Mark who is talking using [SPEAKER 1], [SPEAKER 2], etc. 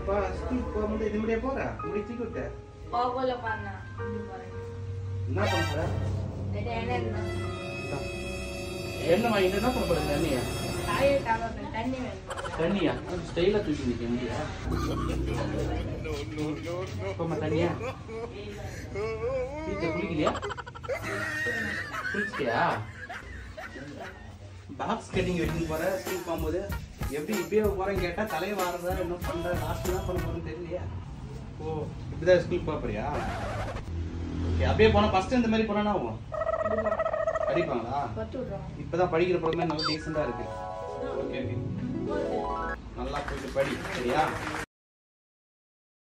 [SPEAKER 1] இப்போ ஸ்கூலுக்கு போகும்போது இது முடிய போற முடி தூக்கி விட்ட
[SPEAKER 2] போகல பண்ணா இப்படி போறேன்
[SPEAKER 1] என்ன பண்ண போற
[SPEAKER 2] இது என்ன இருந்தா?
[SPEAKER 1] என்ன வாங்கிட்டு என்ன பண்ண போற தண்ணியா
[SPEAKER 2] காயை காக்க தண்ணி வேணும்
[SPEAKER 1] தண்ணியா ஸ்டைலா தூக்கி நிக்க முடியா போமா தண்ணியா வீட்டுல குளிக்கலையா குளிச்சிட்டியா பாக்ஸ் கட்டிங் வெட்டிங் போற ஸ்கூல் போகும்போது எப்படி இப்பயே போறேன்னு கேட்டா தலையை வாடுறதா என்ன பண்ற லாஸ்ட் என்ன பண்ண போறேன்னு தெரியலையா ஓ இப்படிதான் ஸ்கூல் போக போறியா ஓகே அப்படியே போனா ஃபர்ஸ்ட் இந்த மாதிரி போனா என்ன ஆகும் படிப்பாங்களா
[SPEAKER 2] பத்து விடுறோம்
[SPEAKER 1] இப்பதான் படிக்கிற பொழுது நல்லா டீசெண்டா இருக்கு ஓகே ஓகே நல்லா போயிட்டு படி சரியா